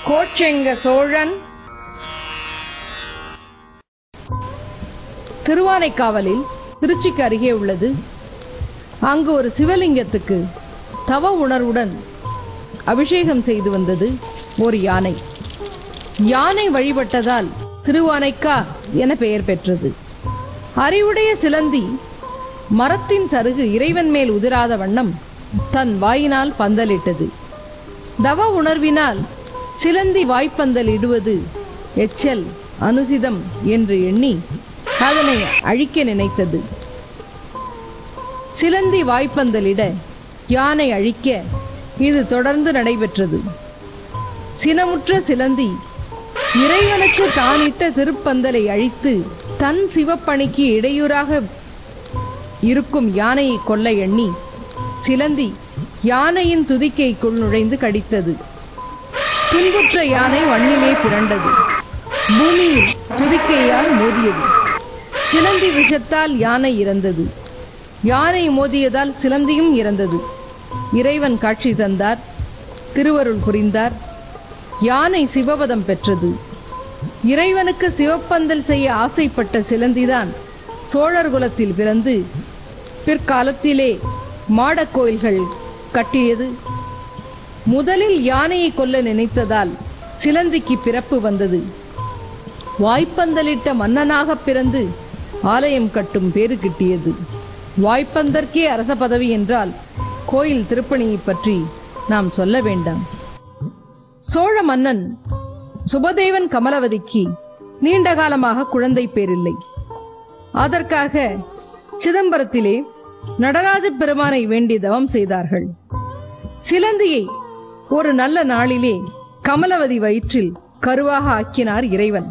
கோச்செங்க சோழன் திருவானைக்காவலில் திருச்சிக்கு அருகே உள்ளது அங்கு ஒரு சிவலிங்கத்துக்கு தவ உணர்வுடன் அபிஷேகம் செய்து வந்தது ஒரு யானை யானை வழிபட்டதால் திருவானைக்கா என பெயர் பெற்றது அறிவுடைய சிலந்தி மரத்தின் சருகு இறைவன் மேல் உதிராத வண்ணம் தன் வாயினால் பந்தலிட்டது தவ உணர்வினால் சிலந்தி வாய்ப்பந்தல் இடுவது எச்சல் அனுசிதம் என்று எண்ணி அதனை அழிக்க நினைத்தது சிலந்தி வாய்ப்பந்தலிட யானை அழிக்க இது தொடர்ந்து நடைபெற்றது சினமுற்ற சிலந்தி இறைவனுக்கு தானிட்ட திருப்பந்தலை அழித்து தன் சிவப்பணிக்கு இடையூறாக இருக்கும் யானையை கொல்ல எண்ணி சிலந்தி யானையின் துதிக்கைக்குள் நுழைந்து கடித்தது துன்புற்ற யானை வண்ணிலே பிறண்டது பூமியில் துதிக்கையால் மோதியது சிலந்தி விஷத்தால் யானை இறந்தது யானை மோதியதால் சிலந்தியும் இறந்தது இறைவன் காட்சி தந்தார் திருவருள் புரிந்தார் யானை சிவபதம் பெற்றது இறைவனுக்கு சிவப்பந்தல் செய்ய ஆசைப்பட்ட சிலந்திதான் சோழர் குலத்தில் பிறந்து பிற்காலத்திலே மாடக் கோயில்கள் கட்டியது முதலில் யானையை கொல்ல நினைத்ததால் சிலந்திக்கு பிறப்பு வந்தது வாய்ப்பந்தலிட்ட மன்னனாக பிறந்து ஆலயம் கட்டும் பேறு கிட்டியது வாய்ப்பந்தற்கே அரச பதவி என்றால் கோயில் திருப்பணியை பற்றி நாம் சொல்ல வேண்டாம் சோழ மன்னன் சுபதேவன் கமலவதிக்கு நீண்ட காலமாக குழந்தை பேரில்லை அதற்காக சிதம்பரத்திலே நடராஜ பெருமானை வேண்டி தவம் செய்தார்கள் சிலந்தியை ஒரு நல்ல நாளிலே கமலவதி வயிற்றில் கருவாக ஆக்கினார் இறைவன்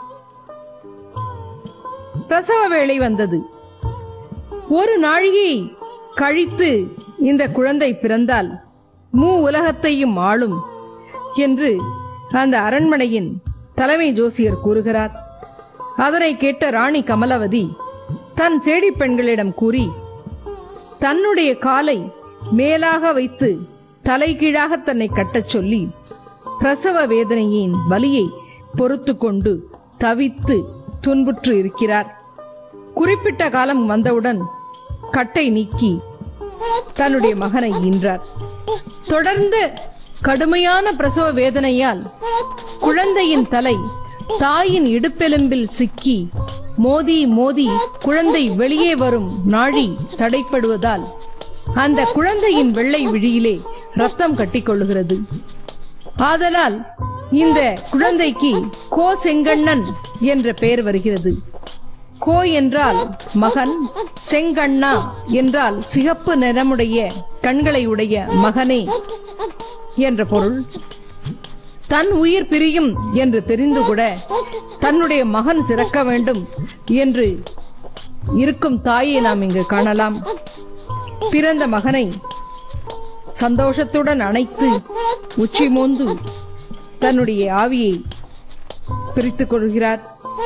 பிரசவ வேளை வந்தது ஒரு நாழிகை கழித்து இந்த குழந்தை பிறந்தால் மூ உலகத்தையும் ஆளும் என்று அந்த அரண்மனையின் தலைமை ஜோசியர் கூறுகிறார் அதனை கேட்ட ராணி கமலவதி தன் சேடி பெண்களிடம் கூறி தன்னுடைய காலை மேலாக வைத்து தலைகீழாக தன்னை கட்டச் சொல்லி பிரசவ வேதனையின் வலியை பொறுத்து கொண்டு தவித்து துன்புற்று இருக்கிறார் குறிப்பிட்ட காலம் வந்தவுடன் கட்டை நீக்கி தன்னுடைய மகனை ஈன்றார் தொடர்ந்து கடுமையான பிரசவ வேதனையால் குழந்தையின் தலை தாயின் இடுப்பெலும்பில் சிக்கி மோதி மோதி குழந்தை வெளியே வரும் நாழி தடைப்படுவதால் அந்த குழந்தையின் வெள்ளை விழியிலே ரத்தம் கட்டிக்கொள்ளுகிறது ஆதலால் இந்த குழந்தைக்கு கோ செங்கண்ணன் என்ற பெயர் வருகிறது கோ என்றால் மகன் செங்கண்ணா என்றால் சிகப்பு நிறமுடைய கண்களை உடைய மகனே என்ற பொருள் தன் உயிர் பிரியும் என்று தெரிந்து கூட தன்னுடைய மகன் சிறக்க வேண்டும் என்று இருக்கும் தாயை நாம் இங்கு காணலாம் பிறந்த மகனை சந்தோஷத்துடன் அணைத்து உச்சி மோந்து தன்னுடைய ஆவியை பிரித்துக் கொள்கிறார்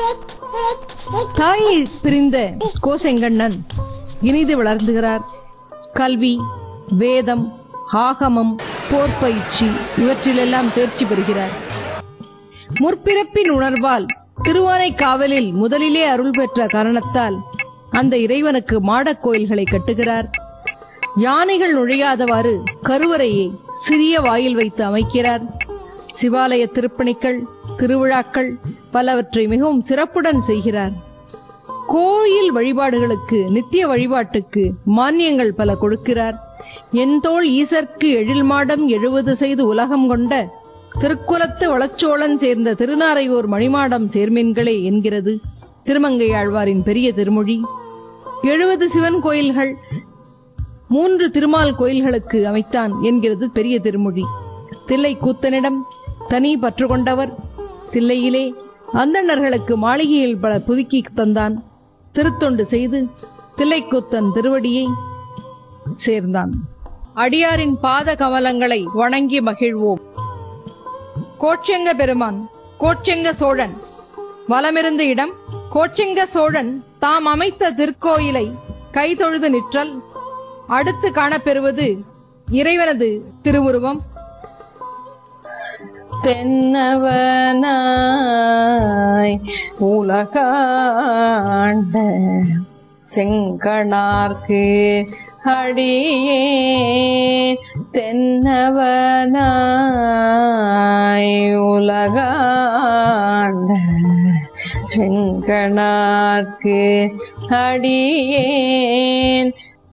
தாயை பிரிந்த கோசெங்கண்ணன் இனிது வளர்ந்துகிறார் கல்வி வேதம் ஆகமம் போர் பயிற்சி இவற்றிலெல்லாம் தேர்ச்சி பெறுகிறார் முற்பிறப்பின் உணர்வால் திருவானைக்காவலில் முதலிலே அருள் பெற்ற காரணத்தால் அந்த இறைவனுக்கு மாடக் கோயில்களை கட்டுகிறார் யானைகள் நுழையாதவாறு கருவறையை சிறிய வாயில் வைத்து அமைக்கிறார் சிவாலய திருப்பணிகள் திருவிழாக்கள் பலவற்றை மிகவும் சிறப்புடன் செய்கிறார் கோயில் வழிபாடுகளுக்கு நித்திய வழிபாட்டுக்கு மானியங்கள் பல கொடுக்கிறார் என்தோள் ஈசர்க்கு எழில்மாடம் எழுவது செய்து உலகம் கொண்ட திருக்குலத்து வளச்சோழன் சேர்ந்த திருநாரையூர் மணிமாடம் சேர்மீன்களே என்கிறது திருமங்கை ஆழ்வாரின் பெரிய திருமொழி எழுபது சிவன் கோயில்கள் மூன்று திருமால் கோயில்களுக்கு அமைத்தான் என்கிறது பெரிய திருமொழி தில்லை கூத்தனிடம் தனி பற்று கொண்டவர் தில்லையிலே அந்தணர்களுக்கு மாளிகையில் பல புதுக்கி தந்தான் திருத்தொண்டு செய்து தில்லைக்கூத்தன் திருவடியை சேர்ந்தான் அடியாரின் பாத கமலங்களை வணங்கி மகிழ்வோம் கோச்செங்க பெருமான் கோச்செங்க சோழன் வலமிருந்த இடம் கோச்செங்க சோழன் தாம் அமைத்த திருக்கோயிலை கைதொழுது நிற்றல் அடுத்து காணப்பெறுவது இறைவனது திருவுருவம் தென்னவனாய் உலகாண்ட செங்கணார்க்கு அடியே தென்னவனாய் உலகாண்ட செங்கணார்க்கு அடியேன்